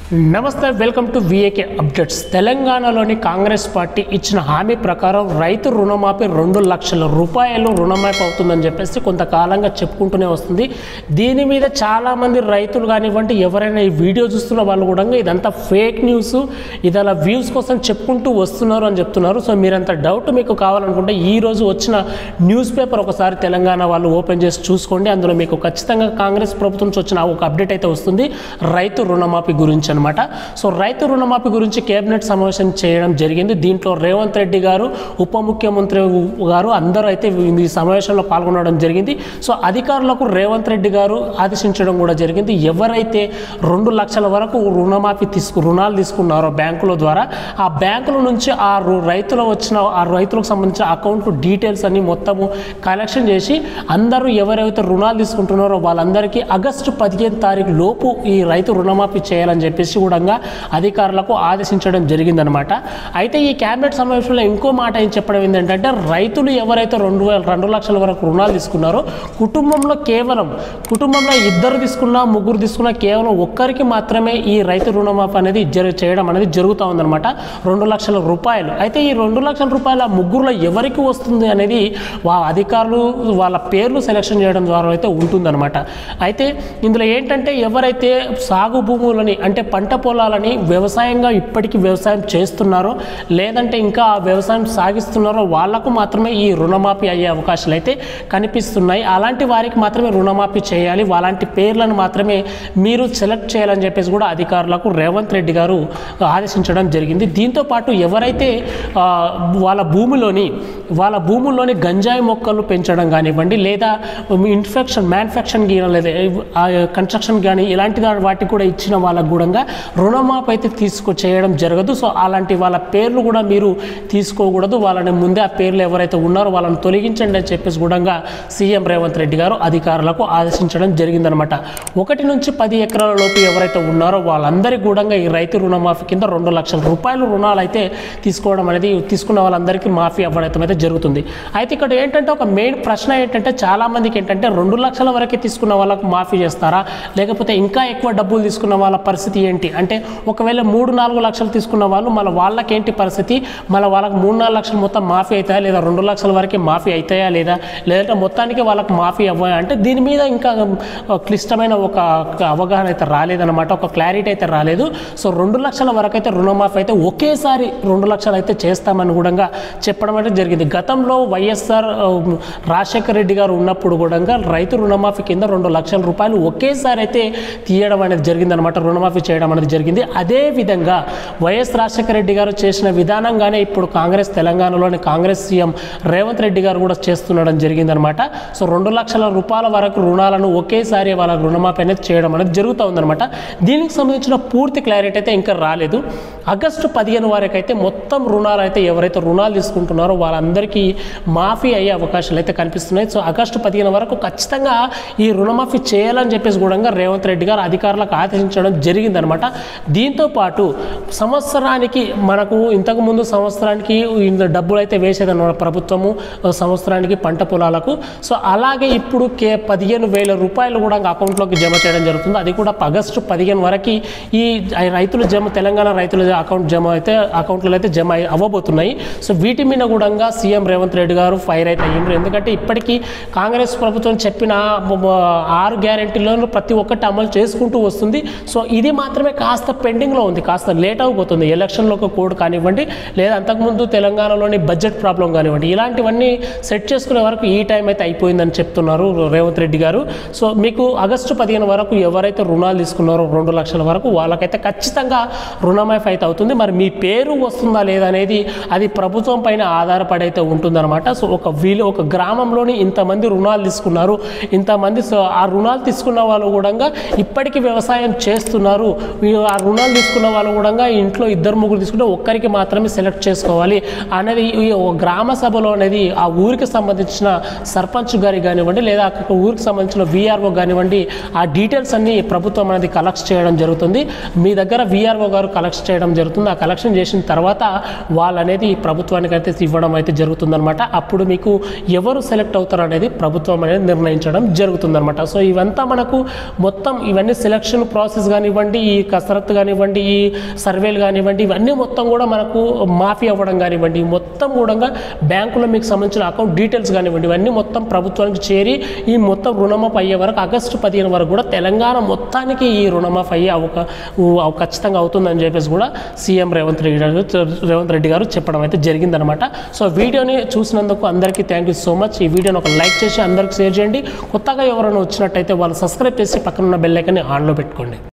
నమస్తే welcome to VAK updates తెలంగాణలోని Congress party ఇచ్చిన హామీ ప్రకారం రైతు రుణమాఫీ రెండు లక్షల రూపాయలు రుణమాఫీ అవుతుందని చెప్పేసి కొంతకాలంగా చెప్పుకుంటూనే వస్తుంది దీని మీద చాలామంది రైతులు కానివ్వండి ఎవరైనా ఈ వీడియో చూస్తున్న వాళ్ళు కూడా ఇదంతా ఫేక్ న్యూస్ ఇది అలా వ్యూస్ కోసం చెప్పుకుంటూ వస్తున్నారు అని చెప్తున్నారు సో మీరంత డౌట్ మీకు కావాలనుకుంటే ఈ రోజు వచ్చిన న్యూస్ పేపర్ ఒకసారి తెలంగాణ వాళ్ళు ఓపెన్ చేసి చూసుకోండి అందులో మీకు ఖచ్చితంగా కాంగ్రెస్ ప్రభుత్వం నుంచి వచ్చిన ఒక అప్డేట్ అయితే వస్తుంది రైతు రుణమాఫీ గురించి అనమాట సో రైతు రుణమాఫీ గురించి కేబినెట్ సమావేశం చేయడం జరిగింది దీంట్లో రేవంత్ రెడ్డి గారు ఉప ముఖ్యమంత్రి గారు అందరూ అయితే ఈ సమావేశంలో పాల్గొనడం జరిగింది సో అధికారులకు రేవంత్ రెడ్డి గారు ఆదేశించడం కూడా జరిగింది ఎవరైతే రెండు లక్షల వరకు రుణమాఫీ తీసుకు రుణాలు తీసుకున్నారో బ్యాంకుల ద్వారా ఆ బ్యాంకుల నుంచి ఆ రు- రైతుల వచ్చిన ఆ రైతులకు సంబంధించిన అకౌంట్ డీటెయిల్స్ అన్ని మొత్తము కలెక్షన్ చేసి అందరూ ఎవరైతే రుణాలు తీసుకుంటున్నారో వాళ్ళందరికీ ఆగస్టు పదిహేను తారీఖు లోపు ఈ రైతు రుణమాఫీ చేయాలని చెప్పేసి కూడా అధికారులకు ఆదేశించడం జరిగిందనమాట అయితే ఈ క్యాబినెట్ సమావేశంలో ఇంకో మాట ఏం చెప్పడం ఏంటంటే రైతులు ఎవరైతే రెండు వేల రెండు లక్షల వరకు రుణాలు తీసుకున్నారో కుటుంబంలో కేవలం కుటుంబంలో ఇద్దరు తీసుకున్నా ముగ్గురు తీసుకున్నా కేవలం ఒక్కరికి మాత్రమే ఈ రైతు రుణమాఫీ అనేది జరి చేయడం అనేది జరుగుతూ ఉందన్నమాట రెండు లక్షల రూపాయలు అయితే ఈ రెండు లక్షల రూపాయల ముగ్గురులో ఎవరికి వస్తుంది అనేది వా అధికారులు వాళ్ళ పేర్లు సెలెక్షన్ చేయడం ద్వారా అయితే ఉంటుందన్నమాట అయితే ఇందులో ఏంటంటే ఎవరైతే సాగు భూములని అంటే పంట పొలాలని వ్యవసాయంగా ఇప్పటికీ వ్యవసాయం చేస్తున్నారో లేదంటే ఇంకా ఆ వ్యవసాయం సాగిస్తున్నారో వాళ్లకు మాత్రమే ఈ రుణమాఫీ అయ్యే అవకాశాలు అయితే కనిపిస్తున్నాయి అలాంటి వారికి మాత్రమే రుణమాఫీ చేయాలి అలాంటి పేర్లను మాత్రమే మీరు సెలెక్ట్ చేయాలని చెప్పేసి కూడా అధికారులకు రేవంత్ రెడ్డి గారు ఆదేశించడం జరిగింది దీంతో పాటు ఎవరైతే ఆ, వాళ్ళ భూమిలోని వాళ్ళ భూముల్లోని గంజాయి మొక్కలు పెంచడం కానివ్వండి లేదా ఇన్ఫెక్షన్ మ్యానుఫ్యాక్చరింగ్ లేదా కన్స్ట్రక్షన్ కానీ ఇలాంటి దా- వాటికి కూడా ఇచ్చిన వాళ్ళకు కూడా రుణమాఫీ అయితే తీసుకు చేయడం జరగదు సో అలాంటి వాళ్ళ పేర్లు కూడా మీరు తీసుకోకూడదు వాళ్ళని ముందే ఆ పేర్లు ఎవరైతే ఉన్నారో వాళ్ళని తొలగించండి అని చెప్పేసి కూడా సీఎం రేవంత్ రెడ్డి గారు అధికారులకు ఆదేశించడం జరిగిందనమాట ఒకటి నుంచి పది ఎకరాల లోపు ఎవరైతే ఉన్నారో వాళ్ళందరికీ కూడా ఈ రైతు రుణమాఫీ కింద రెండు లక్షల రూపాయలు రుణాలు అయితే తీసుకోవడం అనేది తీసుకున్న వాళ్ళందరికీ మాఫీ అవ్వడం అయితే జరుగుతుంది అయితే ఇక్కడ ఏంటంటే ఒక మెయిన్ ప్రశ్న ఏంటంటే చాలామందికి ఏంటంటే రెండు లక్షల వరకే తీసుకున్న వాళ్ళకు మాఫీ చేస్తారా లేకపోతే ఇంకా ఎక్కువ డబ్బులు తీసుకున్న వాళ్ళ పరిస్థితి ఏంటి అంటే ఒకవేళ మూడు నాలుగు లక్షలు తీసుకున్న వాళ్ళు మళ్ళీ వాళ్ళకేంటి పరిస్థితి మళ్ళీ వాళ్ళకి మూడు నాలుగు లక్షలు మొత్తం మాఫీ అవుతాయా లేదా రెండు లక్షల వరకే మాఫీ అవుతాయా లేదా లేదంటే మొత్తానికి వాళ్ళకి మాఫీ అవ్వాయా అంటే దీని మీద ఇంకా ఆ, క్లిష్టమైన ఒక ఒక అవగాహన అయితే రాలేదన్నమాట ఒక క్లారిటీ అయితే రాలేదు సో రెండు లక్షల వరకు అయితే రుణమాఫీ అయితే ఒకేసారి రెండు లక్షలు అయితే చేస్తామని కూడా చెప్పడం అయితే జరిగింది గతంలో వైఎస్ఆర్ ఆ, రాజశేఖర రెడ్డి గారు ఉన్నప్పుడు కూడా రైతు రుణమాఫీ కింద రెండు లక్షల రూపాయలు ఒకేసారి అయితే తీయడం అనేది జరిగిందనమాట రుణమాఫీ చేయడం అనేది జరిగింది అదే విధంగా వైఎస్ రాజశేఖర రెడ్డి గారు చేసిన విధానంగానే ఇప్పుడు కాంగ్రెస్ తెలంగాణలోని కాంగ్రెస్ సీఎం రేవంత్ రెడ్డి గారు కూడా చేస్తుండడం జరిగిందనమాట సో రెండు లక్షల రూపాయల వరకు రుణాలను ఒకేసారి వాళ్ళ రుణమాఫీ అనేది చేయడం అనేది జరుగుతూ ఉందన్నమాట దీనికి సంబంధించిన పూర్తి క్లారిటీ అయితే ఇంకా రాలేదు ఆగస్టు పదిహేను వరకు అయితే మొత్తం రుణాలు అయితే ఎవరైతే రుణాలు తీసుకుంటున్నారో వాళ్ళందరికీ మాఫీ అయ్యే అవకాశాలు అయితే కనిపిస్తున్నాయి సో ఆగస్టు పదిహేను వరకు ఖచ్చితంగా ఈ రుణమాఫీ చేయాలని చెప్పేసి కూడా రేవంత్ రెడ్డి గారు అధికారులకు ఆదేశించడం జరిగిందనమాట దీంతో పాటు సంవత్సరానికి మనకు ఇంతకుముందు సంవత్సరానికి ఇంత డబ్బులు అయితే వేసేదన్నమాట ప్రభుత్వము ఆ, సంవత్సరానికి పంట పొలాలకు సో అలాగే ఇప్పుడు కే పదిహేను వేల రూపాయలు కూడా అకౌంట్లోకి జమ చేయడం జరుగుతుంది అది కూడా ఆగస్టు పదిహేను వరకు ఈ రైతుల జమ తెలంగాణ రైతుల అకౌంట్ జమ అయితే అకౌంట్లో అయితే జమ అయ్యి- అవ్వబోతున్నాయి సో వీటి మీద కూడా సీఎం రేవంత్ రెడ్డి గారు ఫైర్ అయితే అయ్యిండ్రు ఎందుకంటే ఇప్పటికీ కాంగ్రెస్ ప్రభుత్వం చెప్పిన మ- మ- ఆరు గ్యారెంటీలను ప్రతి ఒక్కటి అమలు చేసుకుంటూ వస్తుంది సో ఇది మాత్రమే కాస్త పెండింగ్లో ఉంది కాస్త లేట్ అయిపోతుంది ఎలక్షన్లో ఒక కోడ్ కానివ్వండి లేదా అంతకుముందు తెలంగాణలోని బడ్జెట్ ప్రాబ్లం కానివ్వండి ఇలాంటివన్నీ సెట్ చేసుకునే వరకు ఈ టైం అయితే అయిపోయిందని చెప్తున్నారు రేవంత్ రెడ్డి గారు సో మీకు ఆగస్టు పదిహేను వరకు ఎవరైతే రుణాలు తీసుకున్నారో రెండు లక్షల వరకు వాళ్ళకైతే ఖచ్చితంగా రుణమాఫీ అయితే అవుతుంది మరి మీ పేరు వస్తుందా లేదా అనేది అది ప్రభుత్వం పైన ఆధారపడి అయితే ఉంటుందన్నమాట సో ఒక వీలు ఒక గ్రామంలోని ఇంతమంది రుణాలు తీసుకున్నారు ఇంతమంది సో ఆ రుణాలు తీసుకున్న వాళ్ళు కూడా ఇప్పటికీ వ్యవసాయం చేస్తున్నారు ఈ ఆ రుణాలు తీసుకున్న వాళ్ళు కూడా ఇంట్లో ఇద్దరు ముగ్గురు తీసుకుంటే ఒక్కరికి మాత్రమే సెలెక్ట్ చేసుకోవాలి అనేది ఈ ఒక గ్రామ సభలో అనేది ఆ ఊరికి సంబంధించిన సర్పంచ్ గారికి కానివ్వండి లేదా ఆ ఊరికి సంబంధించిన విఆర్ఓ కానివ్వండి ఆ డీటెయిల్స్ అన్ని ప్రభుత్వం అనేది కలెక్ట్ చేయడం జరుగుతుంది మీ దగ్గర విఆర్ఓ గారు కలెక్ట్ చేయడం జరుగుతుంది ఆ కలెక్షన్ చేసిన తర్వాత వాళ్ళు అనేది ప్రభుత్వానికి అయితే ఇవ్వడం అయితే జరుగుతుందన్నమాట అప్పుడు మీకు ఎవరు సెలెక్ట్ అవుతారు అనేది ప్రభుత్వం అనేది నిర్ణయించడం జరుగుతుందన్నమాట సో ఇవంతా మనకు మొత్తం ఇవన్నీ సెలక్షన్ ప్రాసెస్ కానివ్వండి ఈ కసరత్తు కానివ్వండి ఈ సర్వేలు కానివ్వండి ఇవన్నీ మొత్తం కూడా మనకు మాఫీ అవ్వడం కానివ్వండి మొత్తం కూడా బ్యాంకులో మీకు సంబంధించిన అకౌంట్ డీటెయిల్స్ కానివ్వండి ఇవన్నీ మొత్తం ప్రభుత్వానికి చేరి ఈ మొత్తం రుణమాఫీ అయ్యే వరకు ఆగస్టు పదిహేను వరకు కూడా తెలంగాణ మొత్తానికి ఈ రుణమాఫీ అయ్యే అవకా ఊ- అవ- ఖచ్చితంగా అవుతుందని చెప్పేసి కూడా సీఎం రేవంత్ రెడ్డి గారు రేవంత్ రెడ్డి గారు చెప్పడం అయితే జరిగిందనమాట సో వీడియోని చూసినందుకు అందరికీ థ్యాంక్ యూ సో మచ్ ఈ వీడియోని ఒక లైక్ చేసి అందరికి షేర్ చేయండి కొత్తగా ఎవరైనా వచ్చినట్టయితే వాళ్ళు సబ్స్క్రైబ్ చేసి పక్కన ఉన్న బెల్ ఐకాన్ని ఆన్లో పెట్టుకోండి